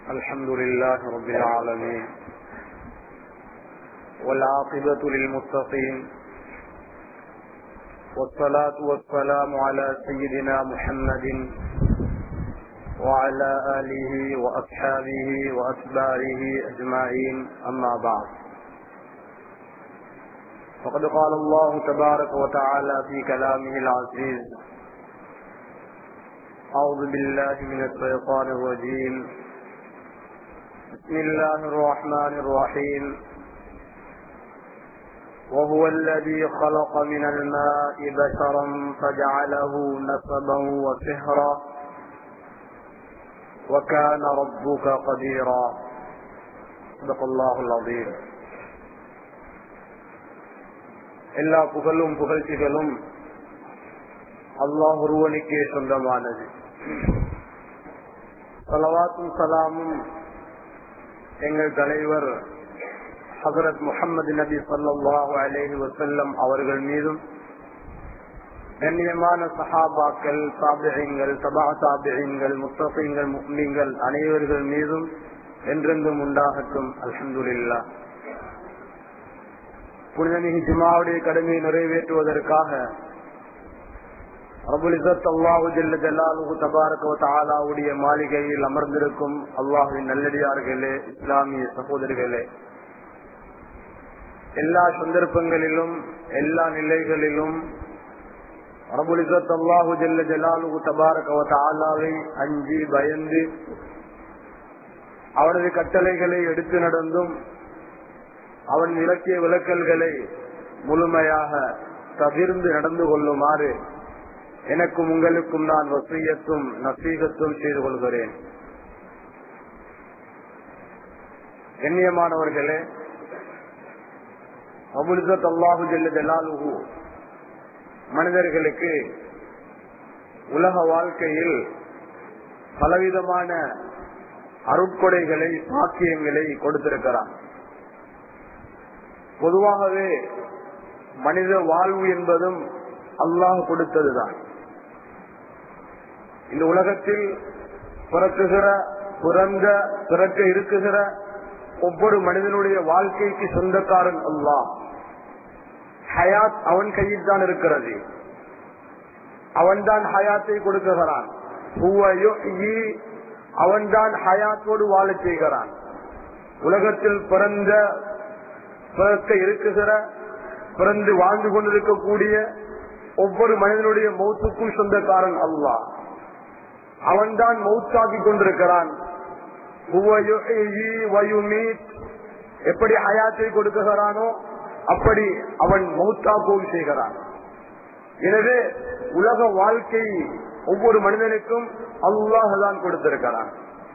الحمد لله رب العالمين والعاقبة للمتقين والصلاة والسلام على سيدنا محمد وعلى آله وأصحابه وأتباعه أجمعين أما بعد فقد قال الله تبارك وتعالى في كلامه العزيز أعوذ بالله من الشيطان الرجيم بسم الله الرحمن الرحيم وهو الذي خلق من الماء بشرا فجعله نسبا وسهرا وكان ربك قديرا صدق الله العظيم எல்லா புகழும் புகழ்ச்சிகளும் அல்லாஹ் ஒருவனுக்கே சொந்தமானது சலவாத்தும் சலாமும் எங்கள் தலைவர் ஹசரத் முகமது நபி சொல்லாஹு அலேஹி வசல்லம் அவர்கள் மீதும் கண்ணியமான சஹாபாக்கள் சாபியங்கள் சபா சாபியங்கள் முத்தகைங்கள் முக்மீங்கள் அனைவர்கள் மீதும் என்றென்றும் உண்டாகட்டும் அல்ஹந்துல்லா புனிதமிகு ஜிமாவுடைய கடமையை நிறைவேற்றுவதற்காக அபுலிசத் அல்லாஹு ஜல்ல ஜல்லாலுஹு தபாரக தாலாவுடைய மாளிகையில் அமர்ந்திருக்கும் அல்லாஹுவின் நல்லடியார்களே இஸ்லாமிய சகோதரிகளே எல்லா சந்தர்ப்பங்களிலும் எல்லா நிலைகளிலும் ரபுலிசத் அல்லாஹு ஜல்ல ஜலாலுஹு தபாரக தாலாவை அஞ்சி பயந்து அவனது கட்டளைகளை எடுத்து நடந்தும் அவன் இலக்கிய விளக்கல்களை முழுமையாக தவிர்ந்து நடந்து கொள்ளுமாறு எனக்கும் உங்களுக்கும் நான் வசியத்தும் நசீகத்தும் செய்து கொள்கிறேன் கண்ணியமானவர்களே அபுலிசத் அல்லாஹு ஜல்ல ஜலாலுஹு மனிதர்களுக்கு உலக வாழ்க்கையில் பலவிதமான அருட்கொடைகளை பாக்கியங்களை கொடுத்திருக்கிறான் பொதுவாகவே மனித வாழ்வு என்பதும் அல்லாஹ் கொடுத்ததுதான் இந்த உலகத்தில் பிறக்குகிற பிறந்த பிறக்க இருக்குகிற ஒவ்வொரு மனிதனுடைய வாழ்க்கைக்கு சொந்தக்காரன் அல்லாஹ் ஹயாத் அவன் கையில் தான் இருக்கிறது அவன்தான் ஹயாத்தை கொடுக்குகிறான் அவன்தான் ஹயாத்தோடு வாழ செய்கிறான் உலகத்தில் பிறந்த பிறக்க இருக்குகிற பிறந்து வாழ்ந்து கொண்டிருக்கக்கூடிய ஒவ்வொரு மனிதனுடைய மௌத்துக்கும் சொந்தக்காரன் அல்லாஹ் அவன்தான் மௌத்தாக்கி கொண்டிருக்கிறான் எப்படி ஹயாத்தை கொடுக்குகிறானோ அப்படி அவன் மௌத்தாக்கவும் செய்கிறான் எனவே உலக வாழ்க்கை ஒவ்வொரு மனிதனுக்கும் அல்லாஹ் கொடுத்திருக்கிறான்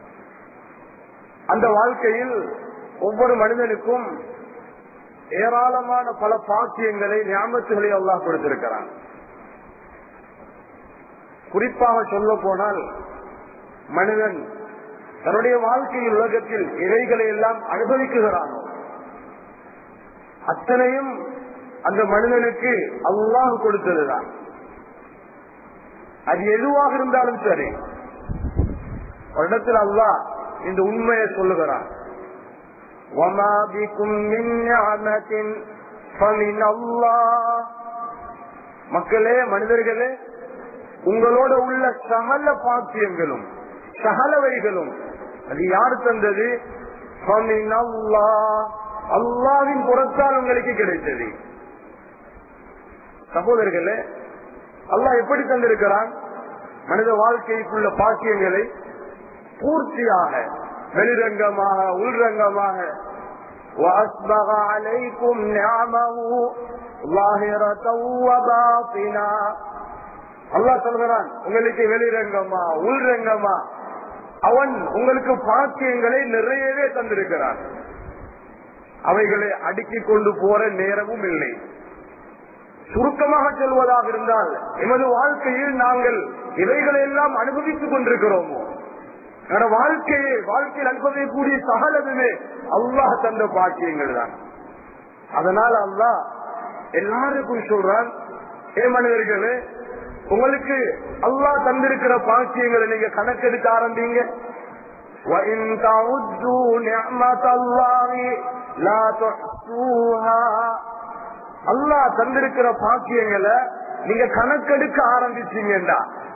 அந்த வாழ்க்கையில் ஒவ்வொரு மனிதனுக்கும் ஏராளமான பல பாக்கியங்களை ஞாபகத்துகளை அல்லாஹ் கொடுத்திருக்கிறான் குறிப்பாக சொல்ல போனால் மனிதன் தன்னுடைய வாழ்க்கையின் உலகத்தில் இறைகளை எல்லாம் அனுபவிக்குகிறானோ அத்தனையும் அந்த மனிதனுக்கு அல்லாஹ் கொடுத்ததுதான் அது எதுவாக இருந்தாலும் சரி ஒரு இடத்தில் அல்லாஹ் இந்த உண்மையை சொல்லுகிறான் وما بكم من نعمة فمن الله மக்களே மனிதர்களே உங்களோட உள்ள சகல பாக்கியங்களும் சகலவைகளும் அது யார் தந்தது அல்லாவின் புறத்தால் உங்களுக்கு கிடைத்தது சகோதரர்களே அல்லாஹ் எப்படி தந்திருக்கிறான் மனித வாழ்க்கைக்குள்ள பாக்கியங்களை பூர்த்தியாக வெளிரங்கமாக உள்ரங்கமாக وأسبغ عليكم نعمه ظاهرة وباطنا அல்லா சொல்கிறான் உங்களுக்கு வெளிரங்கமா உள்ரங்கமா அவன் உங்களுக்கு பாக்கியங்களை நிறையவே தந்திருக்கிறான் அவைகளை அடுக்கிக் கொண்டு போற நேரமும் இல்லை சுருக்கமாக சொல்வதாக இருந்தால் எமது வாழ்க்கையில் நாங்கள் இவைகளை எல்லாம் அனுபவித்துக் கொண்டிருக்கிறோமோ வாழ்க்கையை வாழ்க்கையில் அனுபவிக்கக்கூடிய சகலதுமே அல்லாஹ் தந்த பாக்கியங்கள் தான் அதனால் அல்லாஹ் எல்லாருக்கும் சொல்றான் ஏ மனிதர்களே உங்களுக்கு அல்லாஹ் தந்திருக்கிற பாக்கியங்களை நீங்க கணக்கெடுக்க ஆரம்பிங்க وَإِن تَعُدُّوا نِعْمَةَ اللَّهِ لَا تُحْصُوهَا அல்லாஹ் தந்திருக்கிற பாக்கியங்களை நீங்க கணக்கெடுக்க ஆரம்பிச்சீங்கடா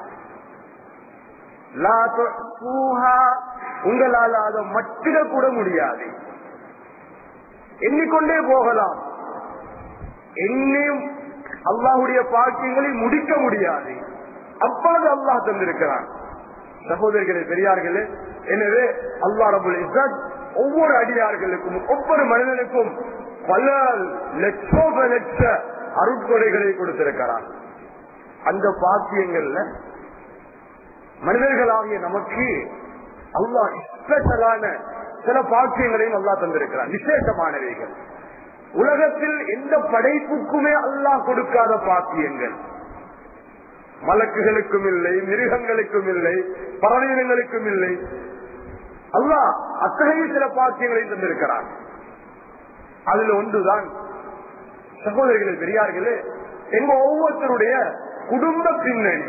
லா துஹ்ஸூஹா உங்களால அதை மட்டிட கூட முடியாது எண்ணிக்கொண்டே போகலாம் எண்ணியும் அல்லாஹுடைய பாக்கியங்களை முடிக்க முடியாது அப்பொழுது அல்லாஹ் தந்திருக்கிறான் சகோதரிகளே பெரியார்களே எனவே அல்லாஹ் ரபுல் இஸ்ஸத் ஒவ்வொரு அடியார்களுக்கும் ஒவ்வொரு மனிதனுக்கும் பல லட்சோப லட்ச அருட்கொடைகளை கொடுத்திருக்கிறான் அந்த பாக்கியங்கள்ல மனிதர்களாகிய நமக்கு அல்லாஹ் ஸ்பெஷலான சில பாக்கியங்களையும் அல்லாஹ் தந்திருக்கிறான் விசேஷமானவைகள் உலகத்தில் எந்த படைப்புக்குமே அல்லாஹ் கொடுக்காத பாக்கியங்கள் மலக்குகளுக்கும் இல்லை மிருகங்களுக்கும் இல்லை பறவைகளுக்கும் இல்லை அல்லாஹ் அத்தகைய சில பாக்கியங்களை தந்திருக்கிறான் அதுல ஒன்றுதான் சகோதரிகளே பெரியார்களே எங்க ஒவ்வொருத்தருடைய குடும்ப பின்னணி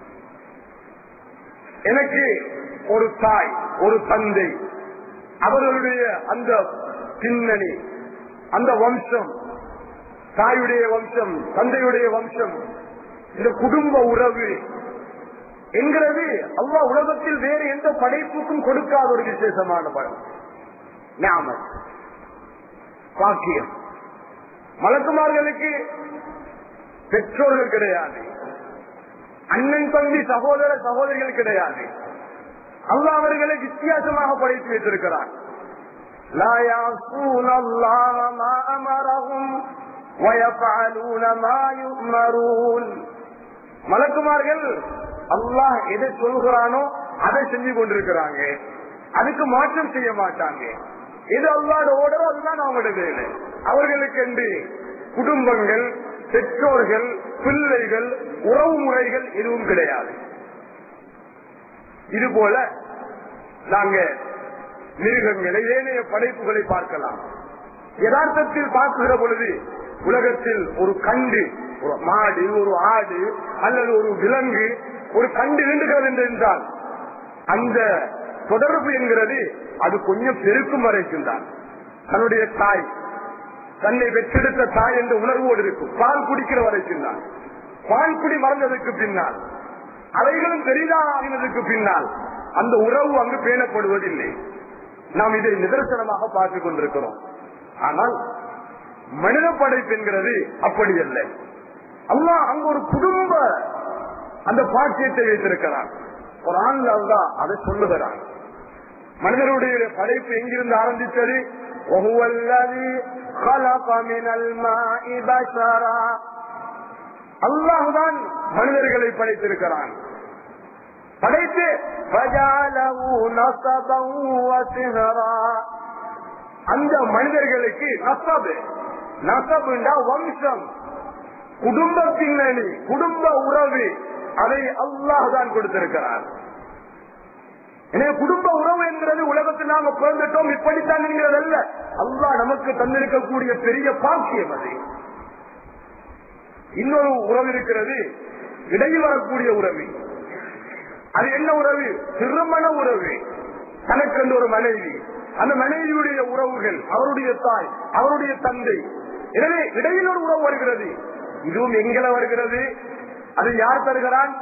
எனக்கு ஒரு தாய் ஒரு தந்தை அவர்களுடைய அந்த பின்னணி அந்த வம்சம் தாயுடைய வம்சம் தந்தையுடைய வம்சம் இந்த குடும்ப உறவு என்கிறது அவ்வா உலகத்தில் வேறு எந்த படைப்புக்கும் கொடுக்காத ஒரு விசேஷமான படம் ஞாபகம் பாக்கியம் மலக்குமார்களுக்கு பெற்றோர்கள் கிடையாது அண்ணன் தம்பி சகோதர சகோதரிகள் கிடையாது அல்லாஹ் அவர்களை வித்தியாசமாக படைத்து வைத்திருக்கிறார் لا يعصون الله ما أمرهم ويفعلون ما يؤمرون மலக்குமார்கள் அல்லாஹ் எதை சொல்கிறானோ அதை செஞ்சு கொண்டிருக்கிறாங்க அதுக்கு மாற்றம் செய்ய மாட்டாங்க எது அல்லாட ஓடரோ அதுதான் அவங்களோட வேலை அவர்களுக்கு என்று குடும்பங்கள் பெற்றோர்கள் பிள்ளைகள் உறவு முறைகள் எதுவும் கிடையாது இது போல நாங்க மிருகங்களை ஏனைய படைப்புகளை பார்க்கலாம் யதார்த்தத்தில் பார்க்கிற பொழுது உலகத்தில் ஒரு கண்டு ஒரு மாடு ஒரு ஆடு அல்லது ஒரு விலங்கு ஒரு கண்டு நின்றுகிறது என்று என்றால் அந்த தொடர்பு என்கிறது அது கொஞ்சம் பெருக்கும் வரைக்கும் தான் தன்னுடைய தாய் தன்னை பெற்றெடுத்த தாய் என்ற உணர்வோடு இருக்கும் பால் குடிக்கிற வரைக்கும் தான் பால் குடி மறந்ததுக்கு பின்னால் அவைகளும் பெரிதாகினதுக்கு பின்னால் அந்த உறவு அங்கு பேணப்படுவதில்லை நாம் இதை நிதர்சனமாக பார்த்துக் கொண்டிருக்கிறோம் ஆனால் மனித படைப்பு என்கிறது அப்படி அல்ல அல்லா அங்க ஒரு குடும்ப அந்த பாக்கியத்தை வைத்திருக்கிறான் ஒரு ஆண்ல தான் அதை சொல்லுகிறான் மனிதனுடைய படைப்பு எங்கிருந்து ஆரம்பித்தது وهو الذي خلق من الماء بشرا அல்லாஹுதான் மனிதர்களை படைத்திருக்கிறான் படைத்து فجعله نصبا وسهرا அந்த மனிதர்களுக்கு நசபு நசபுண்டா வம்சம் குடும்ப பின்னணி குடும்ப உறவு அதை அல்லாஹ் தான் கொடுத்திருக்கிறார் எனவே குடும்ப உறவு என்கிறது உலகத்தில் நாம பிறந்துட்டோம் இப்படித்தான் என்கிறது அல்ல அல்லாஹ் நமக்கு தந்திருக்கக்கூடிய பெரிய பாக்கியம் அது இன்னொரு உறவு இருக்கிறது இடையில் வரக்கூடிய உறவு அது என்ன உறவு திருமண உறவு தனக்கென்று ஒரு மனைவி அந்த மனைவியுடைய உறவுகள் அவருடைய தாய் அவருடைய தந்தை எனவே இடையில் ஒரு உறவு வருகிறது இதுவும் எங்களை வருகிறது அது யார் தருகிறான்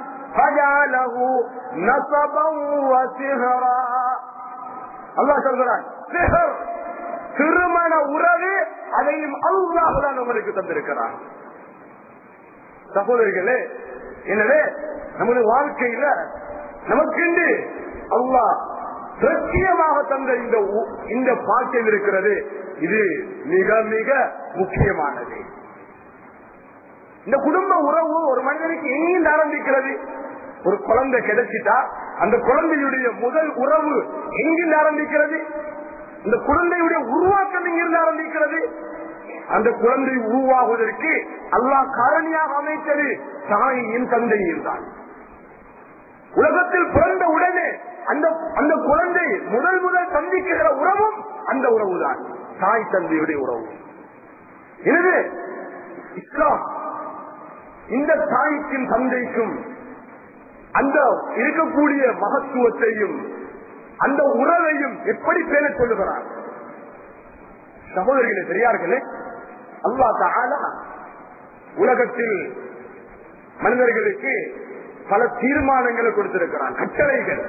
அல்லா சொல்கிறான் திருமண உறவு அதையும் அல்லாஹுதான் உங்களுக்கு தந்திருக்கிறான் சகோதரிகளே எனவே நமது வாழ்க்கையில நமக்கு அல்லாஹ் பிரத்தியமாக தந்த இந்த இந்த பாக்கியம் இருக்கிறது இது மிக மிக முக்கியமானது இந்த குடும்ப உறவு ஒரு மனிதனுக்கு எங்கிருந்து ஆரம்பிக்கிறது ஒரு குழந்தை கிடைச்சிட்டா அந்த குழந்தையுடைய முதல் உறவு எங்கிருந்து ஆரம்பிக்கிறது இந்த குழந்தையுடைய உருவாக்கம் எங்கிருந்து ஆரம்பிக்கிறது அந்த குழந்தை உருவாகுவதற்கு அல்லாஹ் காரணியாக அமைத்தது தாயின் தந்தையும் தான் உலகத்தில் பிறந்த உடனே அந்த அந்த குழந்தை முதல் முதல் சந்திக்கிற உறவும் அந்த உறவு தான் தாய் தந்தையுடைய உறவு எனவே இஸ்லாம் இந்த தாய்க்கும் தந்தைக்கும் அந்த இருக்கக்கூடிய மகத்துவத்தையும் அந்த உறவையும் எப்படி பேண சொல்லுகிறார் சகோதரிகளே பெரியார்களே அல்லா தாலா உலகத்தில் மனிதர்களுக்கு பல தீர்மானங்களை கொடுத்திருக்கிறான் கட்டளைகள்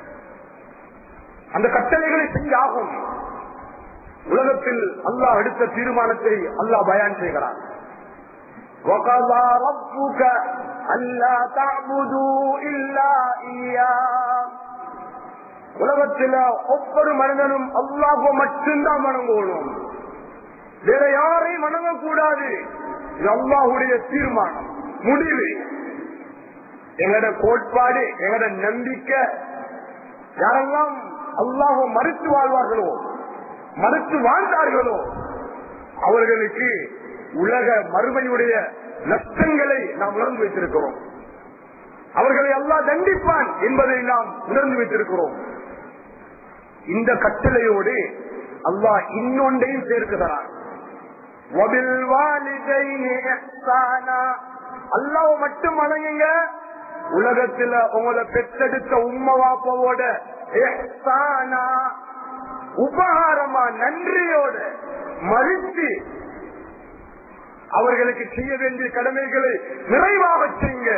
அந்த கட்டளைகளை செஞ்சாகும் உலகத்தில் அல்லாஹ் எடுத்த தீர்மானத்தை அல்லாஹ் பயான் செய்கிறான் وَقَضَى رَبُّكَ أَلَّا تَعْبُدُوا إِلَّا إِيَّاهُ உலகத்தில் ஒவ்வொரு மனிதனும் அல்லாஹ் மட்டும்தான் வணங்கணும் வேற யாரையும் வணங்கக்கூடாது இது அல்லாஹுடைய தீர்மானம் முடிவு எங்கட கோட்பாடு எங்கட நம்பிக்கை யாரெல்லாம் அல்லாஹோ மறுத்து வாழ்வார்களோ மறுத்து வாழ்ந்தார்களோ அவர்களுக்கு உலக மறுமையுடைய நஷ்டங்களை நாம் உணர்ந்து வைத்திருக்கிறோம் அவர்களை அல்லாஹ் தண்டிப்பான் என்பதை நாம் உணர்ந்து வைத்திருக்கிறோம் இந்த கட்டளையோடு அல்லாஹ் இன்னொன்றையும் சேர்க்கிறான் அல்லாஹ் மட்டும் வணங்குங்க உலகத்துல உங்களை பெற்றெடுத்த உம்ம வாப்பாவோட இஹ்சானா, உபகாரமா நன்றியோட மறுத்து அவர்களுக்கு செய்ய வேண்டிய கடமைகளை நிறைவாக செய்யுங்க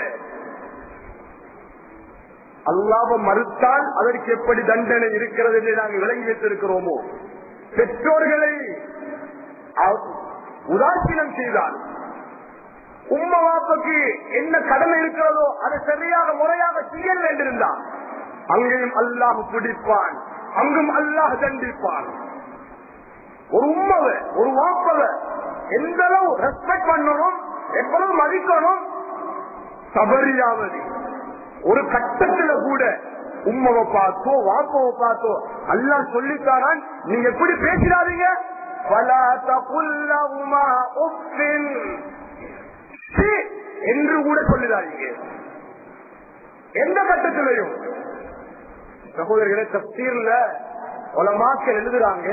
அல்லாவ மறுத்தால் அதற்கு எப்படி தண்டனை இருக்கிறது என்று நாங்கள் விளங்கி வைத்திருக்கிறோமோ பெற்றோர்களை அவ- உதாசீனம் செய்தால் உம்ம வாப்புக்கு என்ன கடமை இருக்கிறதோ அதை சரியாக முறையாக செய்ய வேண்டியிருந்தான் அங்கேயும் அல்லாஹ் பிடிப்பான் அங்கும் அல்லாஹ் தண்டிப்பான் ஒரு உம்மவ ஒரு வாப்பவ எந்த அளவு ரெஸ்பெக்ட் பண்ணணும் எவ்வளவு மதிக்கணும் தவறியாவது ஒரு கட்டத்துல கூட உம்மவை பார்த்தோ வாப்பவை பார்த்தோ அல்லாஹ் சொல்லித்தாரான் நீங்க எப்படி பேசிடாதீங்க وَلَا تَقُلْ لَهُمَا أُفٍّ சீ என்று கூட சொல்லிடாதீங்க எந்த கட்டத்திலையும் சகோதரர்களே தப்சீர்ல உலமாக்கள் எழுதுறாங்க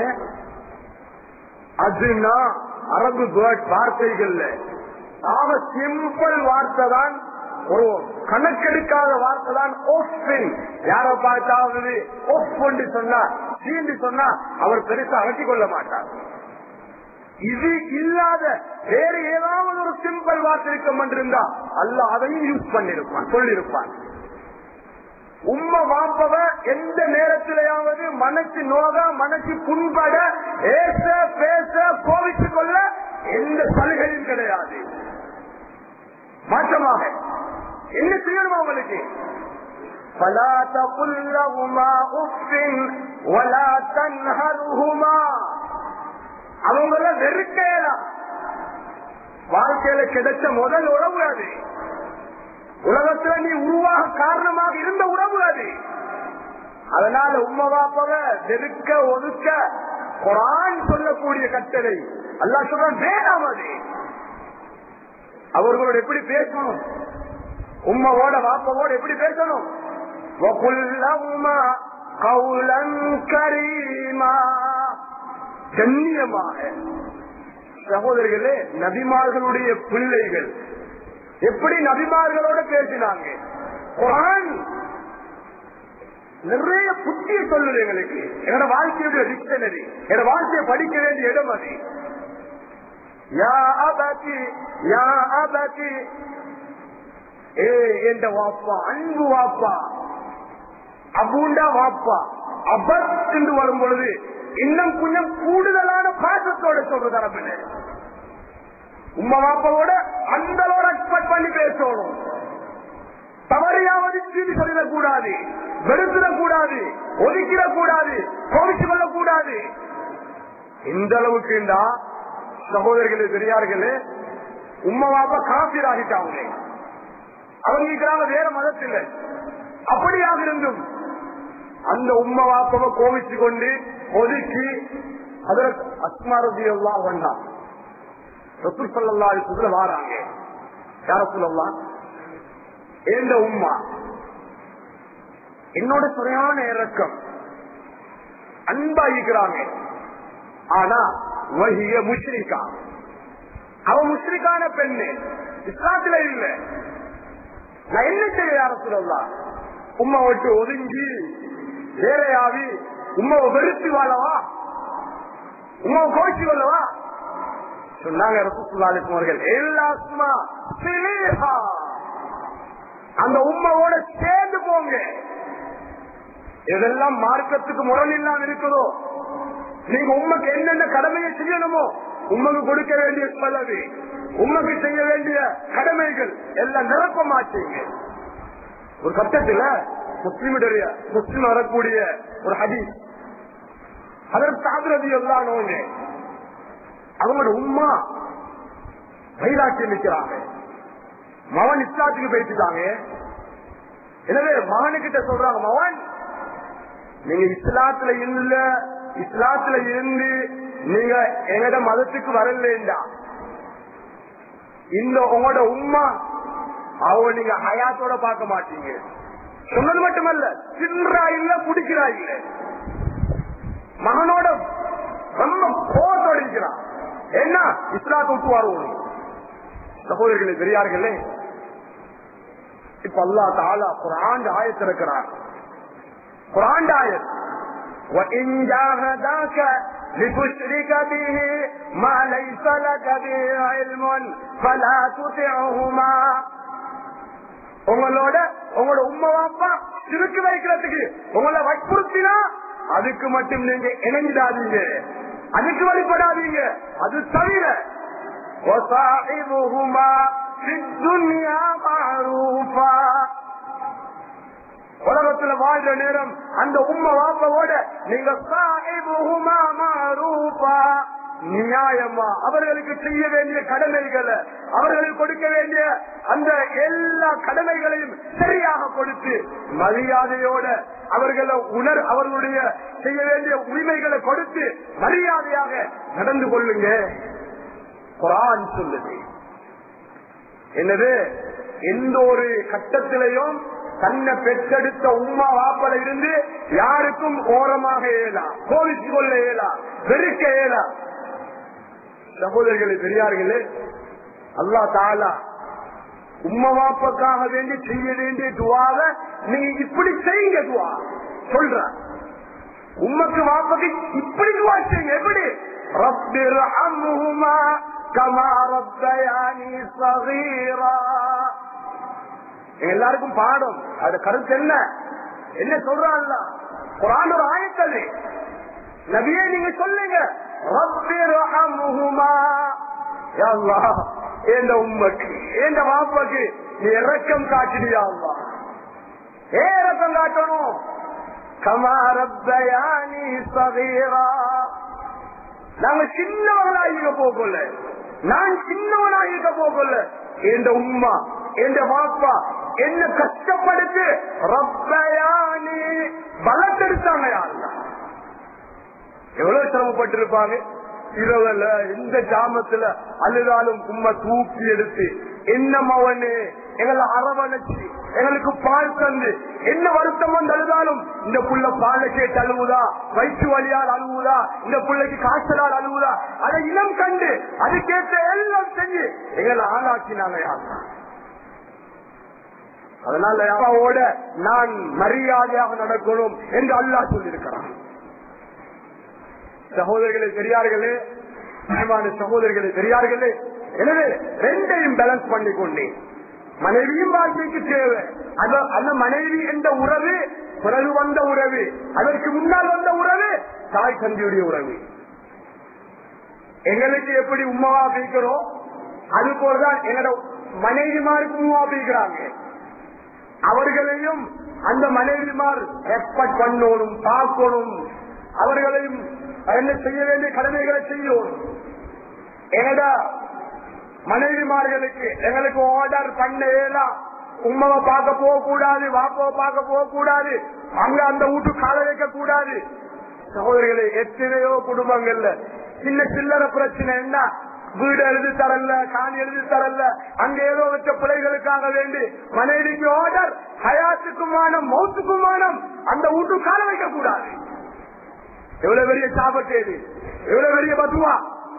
அதுனா அரபு வேர்ட் வார்த்தைகள்ல ஆக சிம்பிள் வார்த்தை தான் ஒரு கணக்கெடுக்காத வார்த்தை தான் ஓஃபின் யார பார்த்தாவது ஓஃப் என்று சொன்னா சீண்டு சொன்னா அவர் பெருசா அகற்றிக் கொள்ள மாட்டார் இது இல்லாத வேறு ஏதாவது ஒரு சிம்பிள் வார்த்தை இருக்கும் என்றிருந்தா அல்ல அதையும் யூஸ் பண்ணிருப்பான் சொல்லியிருப்பான் உம்ம வாப்பவ எந்த நேரத்திலேயாவது மனசு நோக மனசு புண்பட ஏச பேச கோவித்துக் கொள்ள எந்த சலுகையும் கிடையாது மாற்றமாக என்ன செய்யணும் அவங்களுக்கு فلا تقل لهما اف ولا تنهرهما அவங்கள வெறுக்கலாம் வாழ்க்கையில கிடைச்ச முதல் உறவு அது உலகத்துல நீ உருவாக காரணமாக இருந்த உறவு அது அதனால உம்ம வாப்பவ வெறுக்க ஒதுக்க குரான் சொல்லக்கூடிய கட்டளை அல்லா சொல்ற வேணாம் அது அவர்களோட எப்படி பேசணும் உம்மவோட வாப்பவோட எப்படி பேசணும் وَقُلْ لَهُمَا قَوْلًا كَرِيمًا கண்ணியமாக சகோதரர்களே நபிமார்களுடைய பிள்ளைகள் எப்படி நபிமார்களோட பேசினாங்க குரான் நிறைய புத்திய சொல்லுது எங்களுக்கு என்னோட வாழ்க்கையுடைய டிக்ஷனரி என்னோட வாழ்க்கையை படிக்க வேண்டிய இடம் அது யா அபதி யா அபதி ஏ என்ற வாப்பா அன்பு வாப்பா அபூண்டா வாப்பா அபத் என்று வரும் பொழுது இன்னும் கொஞ்சம் கூடுதலான பாசத்தோட சொல்றது அரபில் உம்மா வாப்பாவோட அந்தளோட எக்ஸ்பெக்ட் பண்ணி பேசணும் தவறையாவது தீர்வு சொல்லிடக்கூடாது வெறுத்திடக்கூடாது ஒதுக்கிடக்கூடாது கோவிச்சு கொள்ளக்கூடாது இந்த அளவுக்கு சகோதரர்களே பெரியார்களே உம்மா வாப்பா காப்பீர் ஆகிட்டாங்க அவங்க இருக்கிறாங்க வேற மதத்தில் அப்படியாக இருந்தும் அந்த உம்மா வாப்பவை கோவிச்சு கொண்டு ஒதுக்கி அதற்கு அஸ்மாரதி எல்லாம் வேண்டாம் ரசூல் சல்லா அலிசுல வாராங்க யார சொல்லலாம் ஏந்த உம்மா என்னோட சுரையான இறக்கம் அன்பாயிக்கிறாங்க ஆனா வகிய முஷ்ரிகா அவ முஷ்ரிக்கான பெண்ணு இஸ்லாத்துல இல்ல நான் என்ன செய்ய யார சொல்லலாம் உம்மா விட்டு ஒதுங்கி வேறையாவி உமாவை வெறுத்து வாழவா உமாவை கோச்சி கொள்ளவா சொன்னாங்க ரசூலுல்லாஹி அவர்கள் எல்லாஸ்மா சிலிஹா அந்த உம்மாவோட சேர்ந்து போங்க இதெல்லாம் மார்க்கத்துக்கு முரண் இல்லாம இருக்குதோ நீங்க உண்மைக்கு என்னென்ன கடமையை செய்யணுமோ உண்மைக்கு கொடுக்க வேண்டிய செலவு உண்மைக்கு செய்ய வேண்டிய கடமைகள் எல்லாம் நிரப்ப மாட்டீங்க ஒரு கட்டத்துல முஸ்லிமுடைய முஸ்லிம் வரக்கூடிய ஒரு ஹதீஸ் அதற்கு சாகுரதி எல்லாம் நோங்க அவங்களோட உம்மா வைராக்கியம் நிற்கிறாங்க மகன் இஸ்லாத்துக்கு பேசிட்டாங்க எனவே மகனுக்கிட்ட சொல்றாங்க மகன் நீங்க இஸ்லாத்துல இல்ல இஸ்லாத்துல இருந்து நீங்க எங்கட மதத்துக்கு வரலண்டா இந்த உங்களோட உம்மா அவங்க நீங்க ஹயாத்தோட பார்க்க மாட்டீங்க சொன்னது மட்டுமல்ல தின்றா இல்ல குடிக்கிறா இல்ல மகனோட ரொம்ப கோபத்தோட இருக்கிறான் என்ன இஸ்லாத்தை விட்டு வருவோம் சகோதரர்களே பெரியார்களே இப்ப அல்லா தாலா குரான் ஆயத்திருக்கிறார் குரான் ஆயத் وَإِنْ جَاهَدَاكَ لِتُشْرِكَ بِهِ مَا لَيْسَ لَكَ بِهِ عِلْمٌ فَلَا تُطِعْهُمَا உங்களோட உங்களோட உம்மா அப்பா சிறுக்கு வைக்கிறதுக்கு உங்களை வற்புறுத்தினா அதுக்கு மட்டும் நீங்க இணைஞ்சிடாதீங்க அதுக்கு வழிபடாதீங்க அது தவிர وصاحبهما في الدنيا معروفا உலகத்துல வாழ்ற நேரம் அந்த உம்மா வாப்பாவோட நீங்க சாஹிபுஹுமா மாரூஃபா நியாயமா அவர்களுக்கு செய்ய வேண்டிய கடமைகளை அவர்களுக்கு கொடுக்க வேண்டிய அந்த எல்லா கடமைகளையும் சரியாக கொடுத்து மரியாதையோட அவர்களை உணர் அவர்களுடைய செய்ய வேண்டிய உரிமைகளை கொடுத்து மரியாதையாக நடந்து கொள்ளுங்க குரான் சொல்லுது என்னது எந்த ஒரு கட்டத்திலையும் தன்னை பெற்றெடுத்த உம்மா வாப்பல இருந்து யாருக்கும் ஓரமாக இயலாம் கோவிச்சு கொள்ள இயலாம் வெறுக்க இயலாம் சகோதரர்களே பெரியார்களே அல்லா தாலா உம்மா வாப்பக்காக வேண்டி செய்ய வேண்டிய துவாக நீங்க இப்படி செய்யுங்க துவா சொல்ற உம்மக்கு வாப்பக்கு இப்படி துவா செய்யுங்க எப்படி ரப்பிர் அம்முமா கமா ரப்பயானி சகீரா எல்லாருக்கும் பாடம் அது கருத்து என்ன என்ன சொல்றான்ல குரான் ஒரு ஆயத்தது நபியே நீங்க சொல்லுங்க எந்த உண்மைக்கு எந்த வாப்பாக்கு நீ இறக்கம் காட்டிடியா ஏ இறக்கம் காட்டணும் கமாரப்பயானி சகீரா நாங்க சின்னவனாக போகல நான் சின்னவனாக போகல எந்த உம்மா எந்த வாப்பா என்ன கஷ்டப்படுத்து ரப்பயானி பலத்தெடுத்தாங்க யாருல எவ்வளவு சிரமப்பட்டிருப்பாங்க இரவுல இந்த ஜாமத்துல அழுதாலும் உண்மை தூக்கி எடுத்து என்ன மவனு எங்களை அரவணைச்சு எங்களுக்கு பால் தந்து என்ன வருத்தம் வந்து அழுதாலும் இந்த புள்ள பாலை கேட்டு அழுவுதா வயிற்று வழியால் அழுவுதா இந்த பிள்ளைக்கு காய்ச்சலால் அழுவுதா அதை இனம் கண்டு அதுக்கேற்ற எல்லாம் செஞ்சு எங்களை ஆளாக்கினாங்க யாருன்னா அதனால அப்பாவோட நான் மரியாதையாக நடக்கணும் என்று அல்லா சொல்லியிருக்கிறான் சகோதரர்களே பெரியார்களே நிஜமான சகோதரர்களே பெரியார்களே எனவே ரெண்டையும் பேலன்ஸ் பண்ணி கொண்டேன் மனைவியும் வாழ்க்கைக்கு தேவை அது- அந்த மனைவி என்ற உறவு பிறகு வந்த உறவு அதற்கு முன்னால் வந்த உறவு தாய் தந்தையுடைய உறவு எங்களுக்கு எப்படி உமாவா பிரிக்கிறோம் அது போலதான் எங்களோட மனைவிமாருக்கு உமாவா பிரிக்கிறாங்க அவர்களையும் அந்த மனைவிமார் ரெஸ்பெக்ட் பண்ணணும் பார்க்கணும் அவர்களையும் என்ன செய்ய வேண்டிய கடமைகளை செய்யணும் எங்கட மனைவிமார்களுக்கு எங்களுக்கு ஆர்டர் பண்ண இயலாம் உமாவை பார்க்க போக கூடாது வாப்பாவை பார்க்க போக கூடாது அங்க அந்த வீட்டு கால வைக்க கூடாது சகோதரிகளே எத்தனையோ குடும்பங்கள்ல சின்ன சில்லற பிரச்சனை என்ன வீடு எழுதி தரல காணி எழுதி தரல அங்க ஏதோ வச்ச பிள்ளைகளுக்காக வேண்டி மனைவிக்கு ஆர்டர் ஹயாத்துக்குமானம் மௌத்துக்குமானம் அந்த வீட்டு கால வைக்க கூடாது எவ்வளவு பெரிய சாபத்தேது எவ்வளவு பெரிய பத்துவா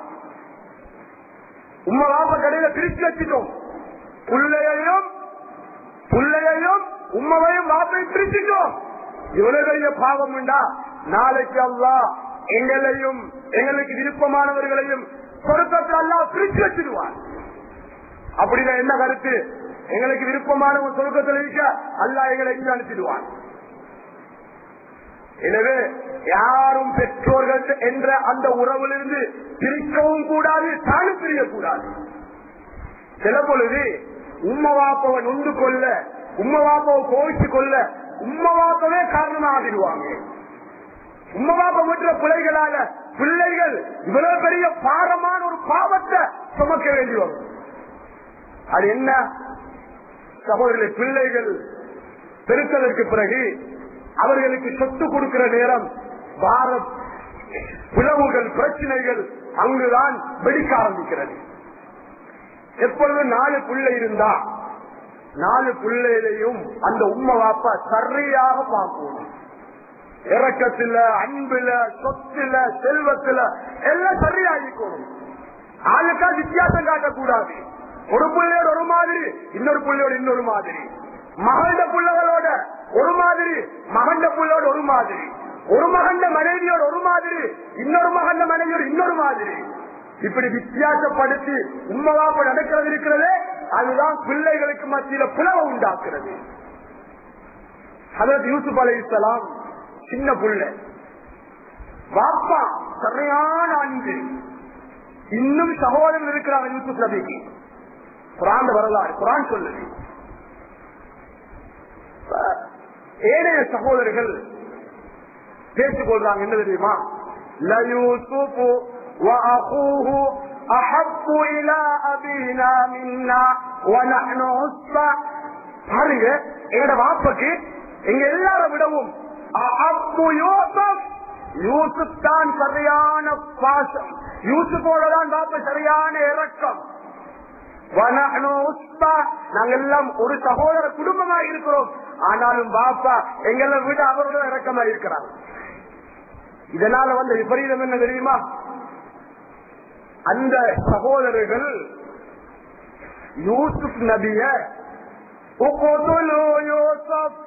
உம்ம வாப்ப கடையில பிரிச்சு வச்சுட்டோம் புள்ளையையும் புள்ளையையும் உம்மவையும் வாப்பையும் பிரிச்சுட்டோம் இவ்வளவு பெரிய பாவம் உண்டா நாளைக்கு அல்லா எங்களையும் எங்களுக்கு விருப்பமானவர்களையும் சொருக்கத்தில் அல்லா பிரிச்சு வச்சிருவான் அப்படின்னா என்ன கருத்து எங்களுக்கு விருப்பமானவன் சொருக்கத்தில் இருக்க அல்லா எங்களை எங்க அனுப்பிடுவான் எனவே யாரும் பெற்றோர்கள் என்ற அந்த உறவிலிருந்து பிரிக்கவும் கூடாது தானும் பிரியக்கூடாது சில பொழுது உம்மவாப்பவை நொந்து கொள்ள உம்மவாப்பவை கோவிச்சு கொள்ள உம்மவாப்பவே காரணமாகிடுவாங்க உம்மவாப்ப விட்டுற பிள்ளைகளால பிள்ளைகள் இவ்வளவு பெரிய பாரமான ஒரு பாவத்தை சுமக்க வேண்டி வரும் அது என்ன சகோதரர்களை பிள்ளைகள் பெருக்கதற்கு பிறகு அவர்களுக்கு சொத்து கொடுக்கிற நேரம் பார பிளவுகள் பிரச்சனைகள் அங்குதான் வெடிக்க ஆரம்பிக்கிறது எப்பொழுது நாலு பிள்ளை இருந்தா நாலு பிள்ளைகளையும் அந்த உண்மை வாப்பா சரியாக பார்க்கணும் இறக்கத்துல அன்புல சொத்துல செல்வத்துல எல்லாம் சரியாகிக்கணும் ஆளுக்கா வித்தியாசம் காட்டக்கூடாது ஒரு பிள்ளையோட ஒரு மாதிரி இன்னொரு பிள்ளையோட இன்னொரு மாதிரி மகண்ட பிள்ளைகளோட ஒரு மாதிரி மகண்ட பிள்ளையோட ஒரு மாதிரி ஒரு மகண்ட மனைவியோட ஒரு மாதிரி இன்னொரு மகண்ட மனைவியோட இன்னொரு மாதிரி இப்படி வித்தியாசப்படுத்தி உண்மைவாப்ப நடக்கிறது இருக்கிறதே அதுதான் பிள்ளைகளுக்கு மத்தியில பிளவு உண்டாக்குறது அதற்கு யூசுப் அலி இஸ்லாம் சின்ன புள்ள வாப்பா சரியான அன்பு இன்னும் சகோதரன் இருக்கிறாங்க யூசுப் நபிக்கு குரான் வரலாறு குரான் சொல்லுது ஏனைய சகோதரர்கள் பேசிக் கொள்றாங்க என்ன தெரியுமா ليوسف وأخوه أحب إلى أبينا منا ونحن عصبة பாருங்க எங்கட வாப்பக்கு எங்க எல்லாரை விடவும் அஹப்பு யூசுப் யூசுப் தான் சரியான பாசம் யூசுஃபோட தான் பாப்ப சரியான இறக்கம் நாங்க எல்லாம் ஒரு சகோதர குடும்பமா இருக்கிறோம் ஆனாலும் பாப்பா எங்களை விட அவர்களும் இறக்கமா இருக்கிறாங்க இதனால வந்த விபரீதம் என்ன தெரியுமா அந்த சகோதரர்கள் யூசுப் நபிய யூசுப்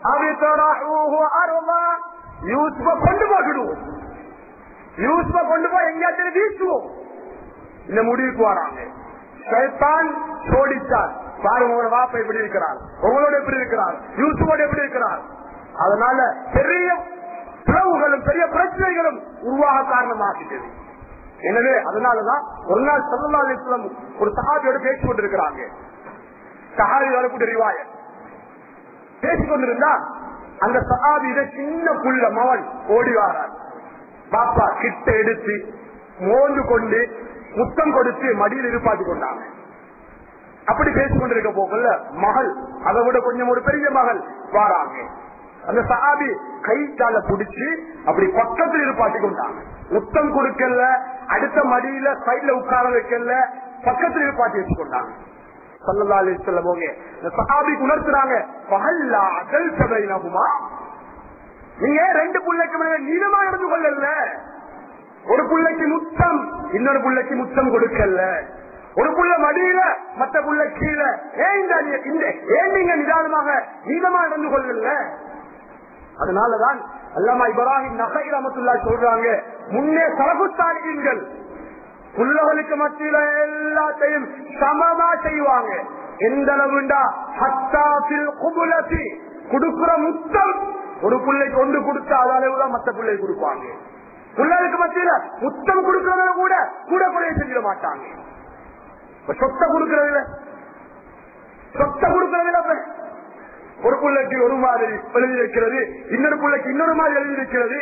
யூசுஃப கொண்டு போட்டுடுவோம் யூசுஃப கொண்டு போய் எங்கேயாச்சும் வீசுவோம் இந்த முடிவுக்கு வராங்க சைத்தான் சோடித்தார் பாருங்க உங்களோட வாப்ப எப்படி இருக்கிறார் உங்களோட எப்படி இருக்கிறார் யூசுவோட எப்படி இருக்கிறார் அதனால பெரிய பிளவுகளும் பெரிய பிரச்சனைகளும் உருவாக காரணமாகிட்டது எனவே அதனாலதான் ஒரு நாள் சல்லா அலிஸ்லம் ஒரு சஹாபியோட பேசிக் கொண்டிருக்கிறாங்க சஹாபி வரக்கூடிய ரிவாய பேசிக் கொண்டிருந்தா அந்த சஹாபியிட சின்ன புள்ள மவன் ஓடி வாரார் பாப்பா கிட்ட எடுத்து மோந்து கொண்டு முத்தம் கொடுத்து மடியில் இருப்பாட்டி கொண்டாங்க அப்படி பேசிக் கொண்டிருக்க போகல மகள் அதை விட கொஞ்சம் ஒரு பெரிய மகள் வாராங்க அந்த சஹாபி கை கால புடிச்சு அப்படி பக்கத்தில் இருப்பாட்டி கொண்டாங்க முத்தம் கொடுக்கல அடுத்த மடியில சைட்ல உட்கார வைக்கல பக்கத்தில் இருப்பாட்டி வச்சு கொண்டாங்க சல்லா அலி போங்க இந்த சஹாபிக்கு உணர்த்துறாங்க பகல்லா அகல் சபைனகுமா நீங்க ரெண்டு பிள்ளைக்கு நீளமா நடந்து கொள்ளல ஒரு பிள்ளைக்கு முத்தம் இன்னொரு பிள்ளைக்கு முத்தம் கொடுக்கல ஒரு புள்ள மடியில மத்த புள்ள கீழே ஏன் இந்த இந்த ஏன் நீங்க நிதானமாக நீளமா நடந்து கொள்ளல அதனாலதான் அல்லாமா இப்ராஹிம் நகை ரமத்துல்லா சொல்றாங்க முன்னே சலகுத்தாரிகள் புள்ளகளுக்கு மத்தியில எல்லாத்தையும் சமமா செய்வாங்க எந்த அளவுண்டா ஹத்தாசில் குபுலசி கொடுக்கிற முத்தம் ஒரு பிள்ளைக்கு ஒன்று கொடுத்தா அது அளவுதான் மத்த பிள்ளை கொடுப்பாங்க பிள்ளைகளுக்கு மத்தியில முத்தம் கொடுக்கறத கூட கூட குறைய செஞ்சிட மாட்டாங்க சொத்தை கொடுக்கறதுல சொத்தை கொடுக்கறதுல ஒரு பிள்ளைக்கு ஒரு மாதிரி எழுதி வைக்கிறது இன்னொரு பிள்ளைக்கு இன்னொரு மாதிரி எழுதி வைக்கிறது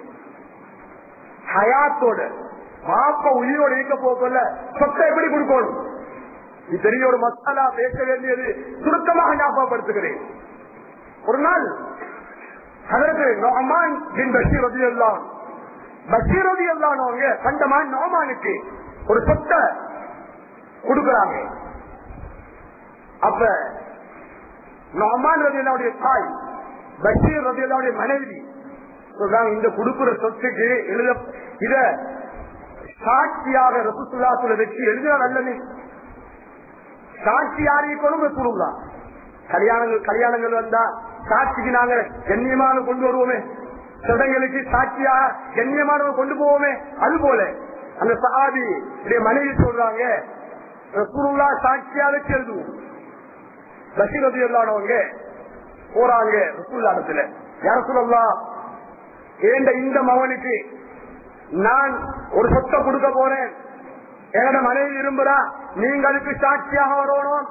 ஹயாத்தோட மாப்ப உயிரோட இருக்க போகல சொத்தை எப்படி கொடுக்கணும் இது பெரிய ஒரு மசாலா பேச வேண்டியது சுருக்கமாக ஞாபகப்படுத்துகிறேன் ஒரு நாள் அதற்கு நோமான் பின் பஷீர் ரதி எல்லாம் பஷீர் ரதி எல்லானவங்க கண்டமான் நோமானுக்கு ஒரு சொத்தை கொடுக்கறாங்க அப்ப நோமான் ரதி எல்லாவுடைய தாய் பஷீர் ரதி எல்லாவுடைய மனைவி சொல்றாங்க இந்த கொடுக்கிற சொத்துக்கு எழுத இத சாட்சியாக ரசூசுல்லாத்துல வச்சு எழுதினா நல்லது சாட்சி யாரையும் ரசூலுல்லா கல்யாணங்கள் கல்யாணங்கள் வந்தா சாட்சிக்கு நாங்க கண்ணியமாக கொண்டு வருவோமே சடங்களுக்கு சாட்சியா கண்ணியமானவங்க கொண்டு போவோமே அது போல அந்த சஹாபி இடைய மனைவி சொல்றாங்க ரசூலுல்லா சாட்சியா வச்சு எழுதுவோம் பஷீர் ரதி இல்லாதவங்க போறாங்க ரசூல்லாடத்துல யார சொல்லலாம் ஏண்ட இந்த மகனுக்கு நான் ஒரு சொத்தை கொடுக்க போறேன் என்னோட மனைவி விரும்புறா நீங்க அதுக்கு சாட்சியாக வரணும்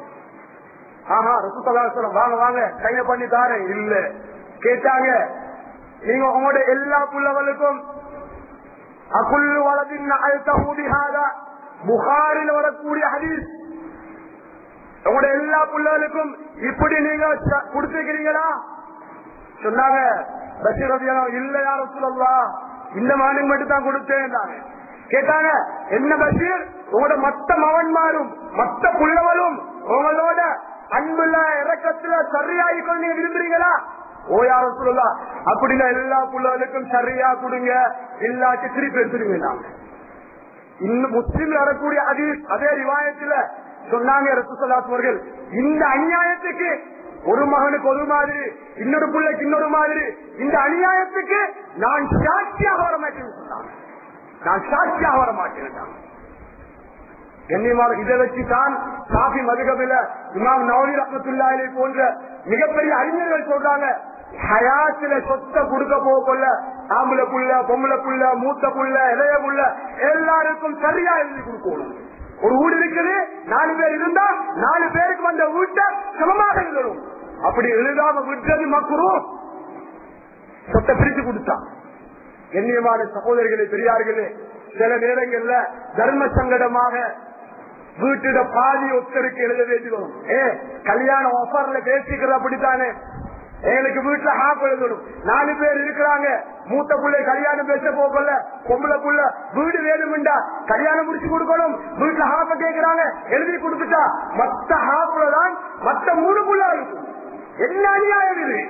ஆஹா ரசூசலாசலம் வாங்க வாங்க கைய பண்ணி தாரேன் இல்ல கேட்டாங்க நீங்க உங்களோட எல்லா புள்ளவர்களுக்கும் அகுல்லு வலதின் அழுத்தூடிஹாதா புகாரில் வரக்கூடிய ஹதீஸ் உங்களோட எல்லா பிள்ளைகளுக்கும் இப்படி நீங்க ச- கொடுத்திருக்கிறீங்களா சொன்னாங்க பஷீர் ரதியெல்லாம் இல்ல யாரும் சொல்லலாம் இந்த மகனுக்கு மட்டும் தான் கொடுத்தேன் கேட்டாங்க என்ன பஷீர் உங்களோட மத்த மகன்மாரும் மத்த புள்ளவரும் உங்களோட அன்புல இறக்கத்துல சரியாகி கொண்டு நீங்க விரும்புறீங்களா ஓ யாரும் சொல்லலாம் அப்படின்னா எல்லா புள்ளவர்களுக்கும் சரியா கொடுங்க இல்லாட்டி திருப்பி எடுத்துருங்க நாங்க இன்னும் முஸ்லீம் வரக்கூடிய அது அதே ரிவாயத்துல சொன்னாங்க ரசூசல்லாஸ் அவர்கள் இந்த அநியாயத்துக்கு ஒரு மகனுக்கு ஒரு மாதிரி இன்னொரு பிள்ளைக்கு இன்னொரு மாதிரி இந்த அநியாயத்துக்கு நான் சாட்சியாக வர மாட்டேன்னு சொன்னாங்க நான் சாட்சியாக வர மாட்டேன் கண்ணியமாக இதை வச்சுதான் சாஃபி மதுகபில இமாம் நவனி ரஹமத்துல்லாஹி போன்ற மிகப்பெரிய அறிஞர்கள் சொல்றாங்க ஹயாத்துல சொத்தை கொடுக்க போகல ஆம்பளை புள்ள பொம்பளை புள்ள மூத்த புள்ள இளைய புள்ள எல்லாருக்கும் சரியா எழுதி கொடுக்கணும் ஒரு வீடு இருக்குது நாலு பேர் இருந்தா நாலு பேருக்கு வந்த வீட்டை சமமாக எழுதணும் அப்படி எழுதாம விட்டது மக்களும் சொத்தை பிரித்து கொடுத்தான் கண்ணியமான சகோதரிகளே பெரியார்களே சில நேரங்கள்ல தர்ம சங்கடமாக வீட்டுட பாதி ஒத்தருக்கு எழுத வேண்டி வரும் ஏ கல்யாண ஆஃபர்ல பேசிக்கிறது அப்படித்தானே எங்களுக்கு வீட்டுல ஹாப் எழுதணும் நாலு பேர் இருக்கிறாங்க மூத்த பிள்ளை கல்யாணம் பேச போகல பொம்பளை புள்ள வீடு வேணும்டா கல்யாணம் முடிச்சு கொடுக்கணும் வீட்டுல ஹாப்ப கேக்குறாங்க எழுதி கொடுத்துட்டா மத்த ஹாப்ல தான் மத்த மூணு புள்ள இருக்கும் என்ன அநியாயம் இது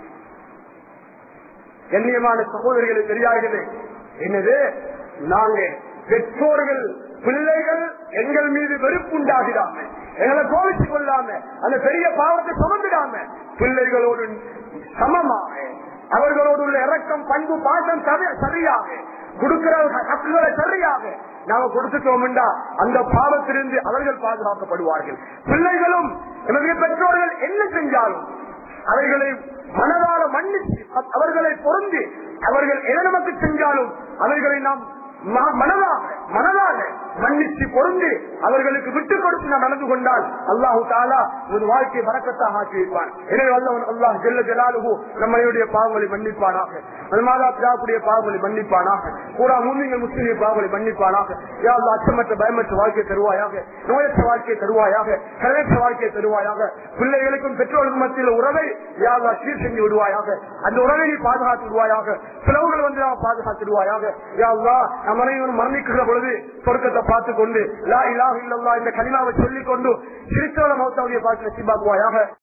கண்ணியமான சகோதரிகளை பெரியார்களே என்னது நாங்க பெற்றோர்கள் பிள்ளைகள் எங்கள் மீது வெறுப்பு உண்டாகிடாம எங்களை கோவிச்சுக் கொள்ளாம அந்த பெரிய பாவத்தை சுமந்துடாம பிள்ளைகளோடு சமமாக அவர்களோடு உள்ள இறக்கம் பண்பு பாசம் சரி- சரியாக கொடுக்கிற ஹக்குகளை சரியாக நாம கொடுத்துட்டோம்டா அந்த பாவத்திலிருந்து அவர்கள் பாதுகாக்கப்படுவார்கள் பிள்ளைகளும் எமது பெற்றோர்கள் என்ன செஞ்சாலும் அவர்களை மனதால மன்னிச்சு அ- அவர்களை பொருந்தி அவர்கள் எதை நமக்கு செஞ்சாலும் அவர்களை நாம் ம- மனதாக மனதாக மன்னிச்சு பொருந்தி அவர்களுக்கு விட்டுக் கொடுத்து நாம் நடந்து கொண்டால் அல்லாஹு தாலா ஒரு வாழ்க்கையை வரக்கத்தாக ஆக்கி வைப்பான் எனவே வல்லவன் அல்லாஹ் ஜெல்ல ஜலாலுகு நம்மளுடைய பாவங்களை மன்னிப்பானாக மாதா பிதாவுடைய பாவங்களை மன்னிப்பானாக பூரா மூமிங்கள் முஸ்லிமிய பாவங்களை மன்னிப்பானாக யா அல்லாஹ் அச்சமற்ற பயமற்ற வாழ்க்கையை தருவாயாக நோயற்ற வாழ்க்கையை தருவாயாக கரையற்ற வாழ்க்கையை தருவாயாக பிள்ளைகளுக்கும் பெற்றோருக்கும் மத்தியில் உறவை யா அல்லாஹ் சீர் செஞ்சு விடுவாயாக அந்த உறவை நீ பாதுகாத்து விடுவாயாக பிளவுகள் வந்து நாம் பாதுகாத்து விடுவாயாக யா அல்லாஹ் நம் அனைவரும் மரணிக்கிற பொழுது சொர்க்கத்தை பார்த்து கொண்டு லா இலாஹ இல்லல்லாஹ் இந்த கனிமாவை சொல்லிக் கொண்டு கிறிஸ்தவ மௌத்தாவுடைய பார்த்து நசிபாக்குவாயாக